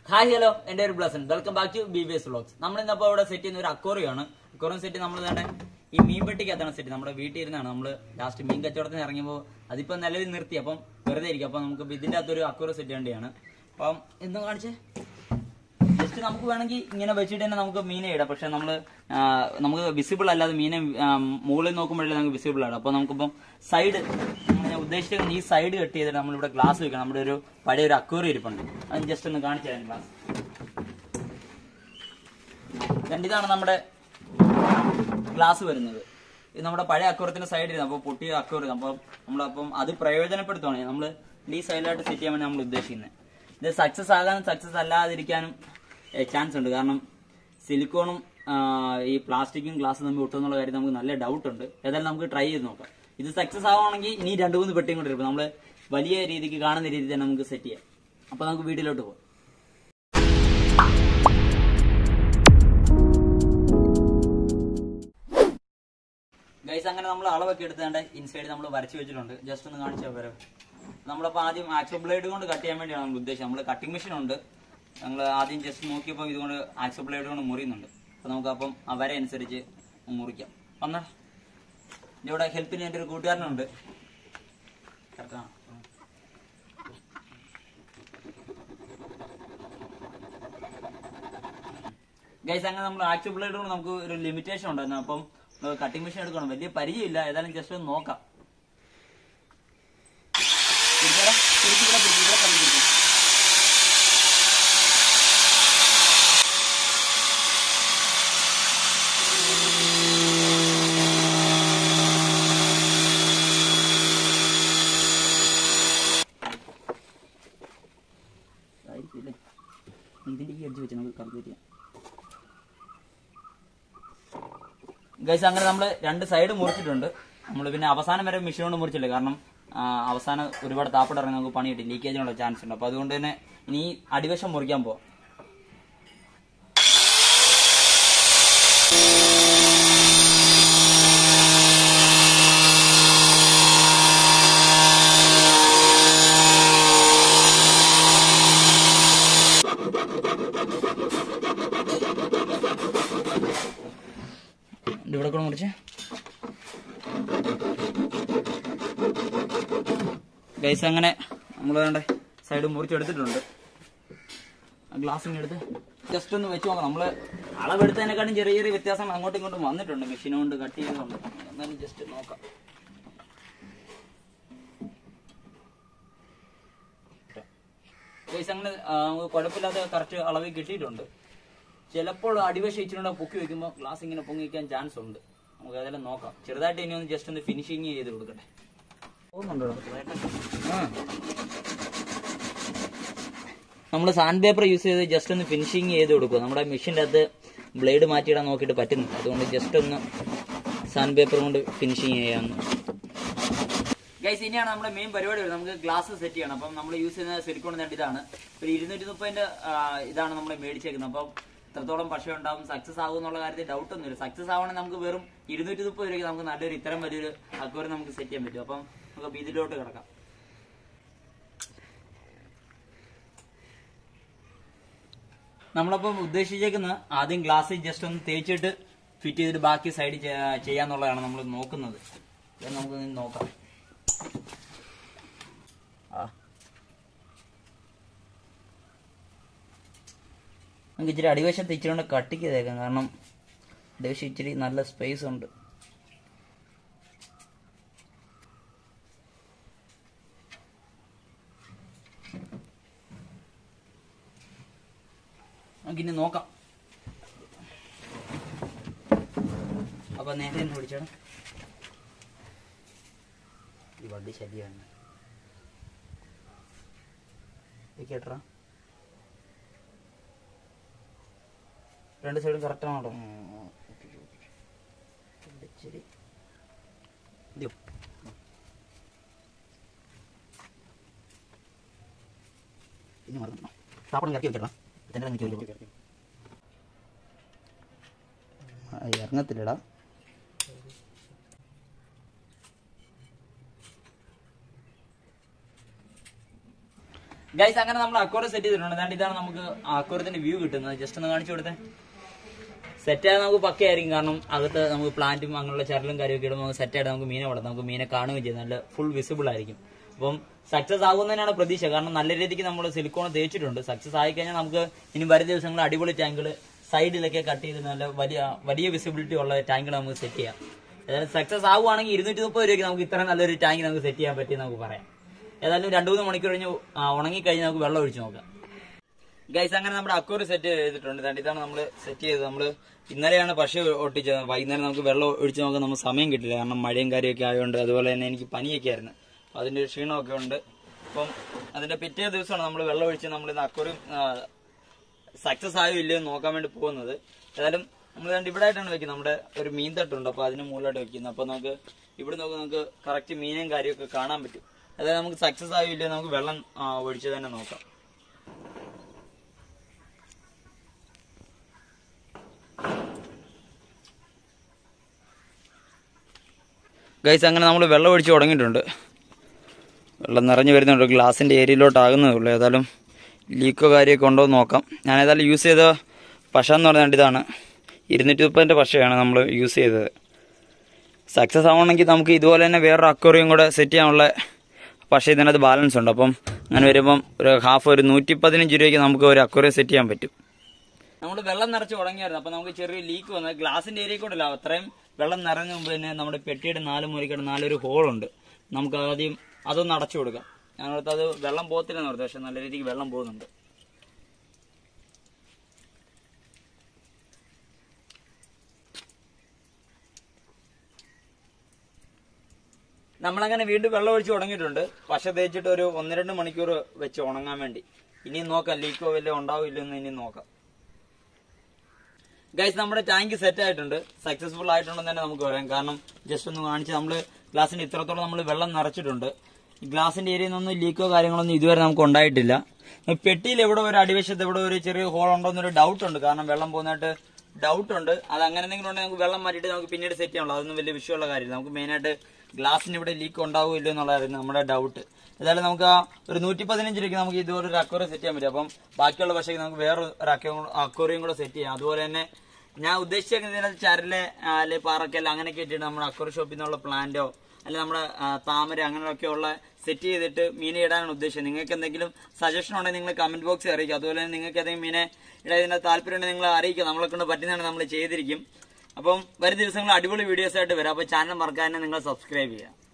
Hi hello എന്റെ ഒരു Blesson welcome back to B B S vlogs നമ്മൾ ഇന്നപ്പോ ഇവിടെ സെറ്റ് ചെയ്യുന്ന ഒരു അക്വറിയാണ് അക്വറിയം സെറ്റ് നമ്മൾ തന്നെ ഈ മീൻ പെട്ടിക്കകത്താണ് സെറ്റ് നമ്മുടെ വീട്ടിൽ ഇരുന്നാണ് നമ്മൾ ലാസ്റ്റ് മീൻ കച്ചവടത്തിന് ഇറങ്ങിയപ്പോൾ അതിപ്പോ നിലവിൽ നിർത്തി അപ്പം വെറുതെ ഇരിക്കും അപ്പം നമുക്ക് ഇതിന്റെ അകത്തൊരു അക്വറിയം സെറ്റ് ചെയ്യേണ്ടതാണ് അപ്പം എന്തും കാണിച്ചേ ജസ്റ്റ് നമുക്ക് വേണമെങ്കിൽ ഇങ്ങനെ വെച്ചിട്ട് തന്നെ നമുക്ക് മീനെ ഇടാം പക്ഷെ നമ്മൾ നമുക്ക് വിസിബിൾ അല്ലാതെ മീനെ ആ, മുകളിൽ നോക്കുമ്പോഴല്ലേ നമുക്ക് വിസിബിൾ ആണ് അപ്പോൾ നമുക്കിപ്പം സൈഡ് ഞാൻ ഉദ്ദേശിച്ചിരിക്കുന്നത് ഈ സൈഡ് കട്ട് ചെയ്തിട്ട് നമ്മളിവിടെ ഗ്ലാസ് വെക്കണം നമ്മുടെ ഒരു പഴയ ഒരു അക്വേറിയം ഇരിപ്പുണ്ട് അത് ജസ്റ്റ് ഒന്ന് കാണിച്ചു തരാം ഗ്ലാസ് ഇതാണ് നമ്മുടെ ഗ്ലാസ് വരുന്നത് ഇത് നമ്മുടെ പഴയ അക്വറത്തിന്റെ സൈഡിൽ അപ്പോൾ പൊട്ടിയ അക്വറിയം അപ്പോൾ നമ്മളപ്പം അത് പ്രയോജനപ്പെടുത്തുവാണ് നമ്മൾ ഈ സൈഡിലായിട്ട് സെറ്റ് ചെയ്യാൻ വേണ്ടി നമ്മൾ ഉദ്ദേശിക്കുന്നത് ഇത് സക്സസ് ആകാനും സക്സസ് അല്ലാതിരിക്കാനും ചാൻസ് ഉണ്ട് കാരണം സിലിക്കോണും ആ, ഈ പ്ലാസ്റ്റിക്കും ഗ്ലാസും തമ്മിൽ ഒട്ടുന്നുള്ള കാര്യം നമുക്ക് നല്ല ഡൗട്ട് ഉണ്ട് ഏതായാലും നമുക്ക് ട്രൈ ചെയ്ത് നോക്കാം ഇത് സക്സസ് ആവുകയാണെങ്കിൽ ഇനി രണ്ട് മൂന്ന് പെട്ടിയും കൂടെ ഇരിക്കും നമ്മൾ വലിയ രീതിക്ക് കാണുന്ന രീതിയിൽ തന്നെ നമുക്ക് സെറ്റ് ചെയ്യാം അപ്പോൾ നമുക്ക് വീട്ടിലോട്ട് പോകാം ഗൈസ് അങ്ങനെ നമ്മൾ അളവൊക്കെ എടുത്തേണ്ട ഇൻസൈഡ് നമ്മൾ വരച്ച് വെച്ചിട്ടുണ്ട് ജസ്റ്റ് ഒന്ന് കാണിച്ചാൽ വരാം നമ്മളപ്പോൾ ആദ്യം ആക്സോ ബ്ലേഡ് കൊണ്ട് കട്ട് ചെയ്യാൻ വേണ്ടിയാണ് നമ്മൾ ഉദ്ദേശിച്ചത് നമ്മൾ കട്ടിംഗ് മെഷീൻ ഉണ്ട് ഞങ്ങൾ ആദ്യം ജസ്റ്റ് നോക്കിയപ്പോൾ ഇതുകൊണ്ട് ആക്സോ ബ്ലേഡ് കൊണ്ട് മുറിയുന്നുണ്ട് അപ്പോൾ നമുക്ക് അപ്പം ആ വര അനുസരിച്ച് മുറിക്കാം വന്നാ ഇവിടെ ഹെൽപ്പിന് എൻ്റെ ഒരു കൂട്ടുകാരനുണ്ട് കറക്റ്റാണ് ഗൈസ് അങ്ങനെ നമ്മൾ ആക്റ്റീവ് ബ്ലേഡ് കൊണ്ട് നമുക്ക് ഒരു ലിമിറ്റേഷൻ ഉണ്ടായിരുന്നു അപ്പം കട്ടിംഗ് മെഷീൻ എടുക്കണം വലിയ പരിചയമില്ല ഏതായാലും ജസ്റ്റ് ഒന്ന് നോക്കാം പിടിച്ചോടാ. പിടിച്ച് ഇവിടെ പിടിച്ച്, ഇവിടെ തള്ളി പിടിച്ച്. ആയിരിക്കില്ലേ? ഇതിന്റെ ഈ അടിച്ച് വെച്ച് നമുക്ക് കാൽക്കുലേറ്റ് ചെയ്യാം ഗൈസ് അങ്ങനെ നമ്മൾ രണ്ട് സൈഡ് മുറിച്ചിട്ടുണ്ട് നമ്മൾ പിന്നെ അവസാനം വരെ മെഷീൻ കൊണ്ട് മുറിച്ചില്ല കാരണം ആ, അവസാനം ഒരുപാട് താപ്പിട്ട് ഇറങ്ങി നമുക്ക് പണി കിട്ടി ലീക്കേജിനുള്ള ചാൻസ് ഉണ്ട് അപ്പൊ അതുകൊണ്ട് തന്നെ ഇനി ഈ അടിവശം മുറിക്കാൻ പോവാം ഇത് ഇവിടെ കൂടെ മുറിച്ചേ ഗൈസ് അങ്ങനെ നമ്മൾ വേണ്ട സൈഡ് മുറിച്ചെടുത്തിട്ടുണ്ട് ഗ്ലാസ് ഇങ്ങനെ എടുത്ത് ജസ്റ്റ് ഒന്ന് വെച്ച് നോക്കാം നമ്മള് അളവെടുത്തതിനെക്കാട്ടും ചെറിയ ചെറിയ വ്യത്യാസങ്ങൾ അങ്ങോട്ടും ഇങ്ങോട്ടും വന്നിട്ടുണ്ട് മെഷീൻ കൊണ്ട് കട്ട് ചെയ്തുകൊണ്ട് എന്നാലും ജസ്റ്റ് നോക്കാം ഗൈസ് അങ്ങനെ ആ, നമുക്ക് കുഴപ്പമില്ലാത്ത കറക്റ്റ് അളവിൽ കിട്ടിയിട്ടുണ്ട് ചിലപ്പോൾ അടിവശം ഇച്ചിരി പൊക്കി വെക്കുമ്പോൾ ഗ്ലാസ് ഇങ്ങനെ പൊങ്ങിക്കാൻ ചാൻസ് ഉണ്ട് നമുക്ക് അതെല്ലാം നോക്കാം ചെറുതായിട്ട് ഇനി ഒന്ന് ജസ്റ്റ് ഒന്ന് ഫിനിഷിങ് ചെയ്ത് കൊടുക്കട്ടെ പോകുന്നുണ്ടോ നമ്മൾ സാൻഡ് പേപ്പർ യൂസ് ചെയ്ത് ജസ്റ്റ് ഒന്ന് ഫിനിഷിങ് ചെയ്ത് കൊടുക്കുക നമ്മുടെ മെഷീൻ്റെ അകത്ത് ബ്ലേഡ് മാറ്റിയിടാൻ നോക്കിയിട്ട് പറ്റുന്നില്ല അതുകൊണ്ട് ജസ്റ്റ് ഒന്ന് സാൻഡ് പേപ്പർ കൊണ്ട് ഫിനിഷിങ് ചെയ്യാമെന്ന് ഗൈസ് ഇനിയാണ് നമ്മുടെ മെയിൻ പരിപാടി വരുന്നത് നമുക്ക് ഗ്ലാസ് സെറ്റ് ചെയ്യണം അപ്പം നമ്മൾ യൂസ് ചെയ്യുന്ന സിലിക്കോൺ നേട്ട് ഇതാണ് ഒരു ഇരുന്നൂറ്റി മുപ്പതിന്റെ ഇതാണ് നമ്മൾ മേടിച്ചേക്കുന്നത് അപ്പം എത്രത്തോളം പക്ഷേ ഉണ്ടാവും സക്സസ് ആകും എന്നുള്ള കാര്യത്തിൽ ഡൗട്ട് ഒന്നുമില്ല സക്സസ് ആവണമെങ്കിൽ നമുക്ക് വെറും ഇരുന്നൂറ്റി മുപ്പത് രൂപയ്ക്ക് നമുക്ക് നല്ലൊരു ഇത്തരം വലിയൊരു അക്വറി നമുക്ക് സെറ്റ് ചെയ്യാൻ പറ്റും അപ്പം നമുക്ക് ഇതിലോട്ട് കിടക്കാം നമ്മളപ്പം ഉദ്ദേശിച്ചേക്കുന്ന ആദ്യം ഗ്ലാസ് ജസ്റ്റ് ഒന്ന് തേച്ചിട്ട് ഫിറ്റ് ചെയ്തിട്ട് ബാക്കി സൈഡ് ചെയ്യാന്നുള്ളതാണ് നമ്മൾ നോക്കുന്നത് ഇത് നമുക്ക് ഇനി നോക്കാം ആ നമുക്ക് ഇച്ചിരി അടിവശത്ത് ഇച്ചിരി കൊണ്ട് കട്ടിക്ക് തേക്കാം കാരണം അടിവശം ഇച്ചിരി നല്ല സ്പേസ് ഉണ്ട് നമുക്കിനി നോക്കാം അപ്പൊ നേരെ ഒന്ന് പിടിച്ചോണം ഈ വണ്ടി ശല്യമാണ് കേട്ടറ രണ്ട് സൈഡും കറക്റ്റ് ആണോ ഇച്ചിരി ഇത് ഇനി മറന്നു സാപ്പണം ഇറക്കി വെക്കണം തന്നെ നിൽക്കി ഇറങ്ങത്തില്ലടാ ഗൈസ് അങ്ങനെ നമ്മൾ അക്വറിയം സെറ്റ് ചെയ്തിട്ടുണ്ട് അതാണ്ട് ഇതാണ് നമുക്ക് അക്വറിയത്തിന്റെ വ്യൂ കിട്ടുന്നത് ജസ്റ്റ് ഒന്ന് കാണിച്ചു കൊടുത്തേ സെറ്റ് ആയാൽ നമുക്ക് പക്കയായിരിക്കും കാരണം അകത്ത് നമുക്ക് പ്ലാന്റും അങ്ങനെയുള്ള ചരലും കാര്യമൊക്കെ ഇടുമ്പോൾ നമുക്ക് സെറ്റ് ആയിട്ട് നമുക്ക് മീനെ വളർത്താം നമുക്ക് മീനെ കാണുകയും ചെയ്യും നല്ല ഫുൾ വിസിബിൾ ആയിരിക്കും അപ്പം സക്സസ് ആകുന്നതിനാണ് പ്രതീക്ഷ കാരണം നല്ല രീതിക്ക് നമ്മൾ സിലിക്കോൺ തേച്ചിട്ടുണ്ട് സക്സസ് ആയി കഴിഞ്ഞാൽ നമുക്ക് ഇനി വരും ദിവസങ്ങളിൽ അടിപൊളി ടാങ്കുകൾ സൈഡിലൊക്കെ കട്ട് ചെയ്ത് നല്ല വലിയ വലിയ വിസിബിലിറ്റി ഉള്ള ടാങ്കുകൾ നമുക്ക് സെറ്റ് ചെയ്യാം ഏതായാലും സക്സസ് ആവുകയാണെങ്കിൽ ഇരുന്നൂറ്റി മുപ്പത് രൂപയ്ക്ക് നമുക്ക് ഇത്ര നല്ലൊരു ടാങ്ക് നമുക്ക് സെറ്റ് ചെയ്യാൻ പറ്റി നമുക്ക് പറയാം ഏതായാലും രണ്ടു മൂന്ന് മണിക്കൂർ കഴിഞ്ഞ് ഉണങ്ങി കഴിഞ്ഞ് നമുക്ക് വെള്ളം ഒഴിച്ച് നോക്കാം ഗൈസ് അങ്ങനെ നമ്മുടെ അക്വറി സെറ്റ് ചെയ്തിട്ടുണ്ട് ദാണ്ട് ഇതാണ് നമ്മൾ സെറ്റ് ചെയ്തത് നമ്മൾ ഇന്നലെയാണ് പശു ഒട്ടിച്ചത് വൈകുന്നേരം നമുക്ക് വെള്ളം ഒഴിച്ച് നോക്കാൻ നമുക്ക് സമയം കിട്ടില്ല കാരണം മഴയും കാര്യമൊക്കെ ആയതുകൊണ്ട് അതുപോലെ തന്നെ എനിക്ക് പനിയൊക്കെ ആയിരുന്നു അപ്പൊ അതിന്റെ ഒരു ക്ഷീണമൊക്കെ ഉണ്ട് അപ്പം അതിന്റെ പിറ്റേ ദിവസമാണ് നമ്മൾ വെള്ളം ഒഴിച്ച് നമ്മൾ ഇന്ന് അക്വറി സക്സസ് ആയോ ഇല്ലയോ എന്ന് നോക്കാൻ വേണ്ടി പോകുന്നത് ഏതായാലും നമ്മൾ രണ്ട് ഇവിടെ ആയിട്ടാണ് വെക്കുന്നത് നമ്മുടെ ഒരു മീൻ തട്ടുണ്ട് അപ്പൊ അതിന് മുകളിലായിട്ട് വെക്കുന്നത് അപ്പൊ നമുക്ക് ഇവിടെ നോക്കി നമുക്ക് കറക്റ്റ് മീനും കാര്യമൊക്കെ കാണാൻ പറ്റും അതായത് നമുക്ക് സക്സസ് ആയോ ഇല്ലയോ നമുക്ക് വെള്ളം ആ, ഒഴിച്ച് തന്നെ നോക്കാം ഗൈസ് അങ്ങനെ നമ്മൾ വെള്ളം ഒഴിച്ച് തുടങ്ങിയിട്ടുണ്ട് വെള്ളം നിറഞ്ഞു വരുന്നുണ്ട് ഗ്ലാസിൻ്റെ ഏരിയയിലോട്ടാകുന്നതേ ഉള്ളൂ ഏതായാലും ലീക്കോ കാര്യമൊക്കെ ഉണ്ടോ എന്ന് നോക്കാം ഞാൻ ഏതായാലും യൂസ് ചെയ്ത പശ എന്ന് പറഞ്ഞാൽ ഇതാണ് ഇരുന്നൂറ്റി മുപ്പതിൻ്റെ പശയാണ് നമ്മൾ യൂസ് ചെയ്തത് സക്സസ് ആവണമെങ്കിൽ നമുക്ക് ഇതുപോലെ തന്നെ വേറൊരു അക്വറിയും കൂടെ സെറ്റ് ചെയ്യാനുള്ള പശ ഇതിനകത്ത് ബാലൻസ് ഉണ്ട് അപ്പം അങ്ങനെ വരുമ്പം ഒരു ഹാഫ് ഒരു നൂറ്റി പതിനഞ്ച് രൂപയ്ക്ക് നമുക്ക് ഒരു അക്വറിയം സെറ്റ് ചെയ്യാൻ പറ്റും നമ്മൾ വെള്ളം നിറച്ച് തുടങ്ങിയായിരുന്നു അപ്പൊ നമുക്ക് ചെറിയ ലീക്ക് വന്നത് ഗ്ലാസിന്റെ ഏരിയ കൂടെ അല്ല അത്രയും വെള്ളം നിറഞ്ഞ മുമ്പ് തന്നെ നമ്മുടെ പെട്ടിയുടെ നാല് മുറിക്കടെ നാലൊരു ഹോളുണ്ട് നമുക്ക് ആദ്യം അതൊന്ന് അടച്ചു കൊടുക്കാം ഞങ്ങളടുത്ത് അത് വെള്ളം പോകത്തില്ലെന്ന് പറഞ്ഞു പക്ഷെ നല്ല രീതിക്ക് വെള്ളം പോകുന്നുണ്ട് നമ്മളങ്ങനെ വീണ്ടും വെള്ളം ഒഴിച്ച് തുടങ്ങിയിട്ടുണ്ട് പശ തേച്ചിട്ട് ഒരു ഒന്ന് രണ്ട് മണിക്കൂർ വെച്ച് ഉണങ്ങാൻ വേണ്ടി ഇനിയും നോക്കാം ലീക്കോ വല്ലതും ഉണ്ടാവില്ലോ എന്ന് ഇനി നോക്കാം ഗൈസ് നമ്മുടെ ടാങ്ക് സെറ്റ് ആയിട്ടുണ്ട് സക്സസ്ഫുൾ ആയിട്ടുണ്ടെന്ന് തന്നെ നമുക്ക് പറയാം കാരണം ജസ്റ്റ് ഒന്ന് കാണിച്ച് നമ്മൾ ഗ്ലാസിന്റെ ഇത്രത്തോളം നമ്മൾ വെള്ളം നിറച്ചിട്ടുണ്ട് ഈ ഗ്ലാസിന്റെ ഏരിയയിൽ നിന്നൊന്നും ലീക്കോ കാര്യങ്ങളൊന്നും ഇതുവരെ നമുക്ക് ഉണ്ടായിട്ടില്ല പെട്ടിയിൽ എവിടെ ഒരു അടിവശത്ത് എവിടെ ഒരു ചെറിയ ഹോൾ ഉണ്ടോ എന്നൊരു ഡൗട്ട് ഉണ്ട് കാരണം വെള്ളം പോകുന്നതായിട്ട് ഡൗട്ട് ഉണ്ട് അത് അങ്ങനെ എന്തെങ്കിലും ഉണ്ടെങ്കിൽ നമുക്ക് വെള്ളം മാറ്റിയിട്ട് നമുക്ക് പിന്നീട് സെറ്റ് ചെയ്യാനുള്ളൂ അതൊന്നും വലിയ വിഷയമുള്ള കാര്യമില്ല നമുക്ക് മെയിനായിട്ട് ഗ്ലാസിന് ഇവിടെ ലീക്ക് ഉണ്ടാവുമല്ലോ എന്നുള്ളതായിരുന്നു നമ്മുടെ ഡൗട്ട് ഏതായാലും നമുക്ക് ആ ഒരു നൂറ്റി പതിനഞ്ച് രൂപയ്ക്ക് നമുക്ക് ഇതുപോലെ ഒരു അക്വറിയം സെറ്റ് ചെയ്യാൻ പറ്റും അപ്പം ബാക്കിയുള്ള പക്ഷേ നമുക്ക് വേറെ ഒരു അക്വറിയം കൂടെ സെറ്റ് ചെയ്യാം അതുപോലെ തന്നെ ഞാൻ ഉദ്ദേശിച്ചേക്കുന്നത് ഇതിനകത്ത് ചരല് ആ, അല്ലെ പാറക്കല്ല അങ്ങനെയൊക്കെ ഇട്ടിട്ട് നമ്മുടെ അക്വറി ഷോപ്പിൽ നിന്നുള്ള പ്ലാന്റോ അല്ലെ നമ്മുടെ ആ, താമര അങ്ങനെയൊക്കെയുള്ള സെറ്റ് ചെയ്തിട്ട് മീനെ ഇടാനാണ് ഉദ്ദേശിച്ചത് നിങ്ങൾക്ക് എന്തെങ്കിലും സജഷൻ ഉണ്ടെങ്കിൽ നിങ്ങൾ കമന്റ് ബോക്സിൽ അറിയിക്കുക അതുപോലെ തന്നെ നിങ്ങൾക്ക് ഏതെങ്കിലും മീനെ ഇടാൻ ഇതിന്റെ താല്പര്യം ഉണ്ടെങ്കിൽ നിങ്ങൾ അറിയിക്കുക നമ്മളെ കൊണ്ട് പറ്റുന്നതാണ് നമ്മൾ ചെയ്തിരിക്കും അപ്പം വരും ദിവസങ്ങളിൽ അടിപൊളി വീഡിയോസ് ആയിട്ട് വരാം അപ്പോൾ ചാനൽ മറക്കാതെ നിങ്ങൾ സബ്സ്ക്രൈബ് ചെയ്യുക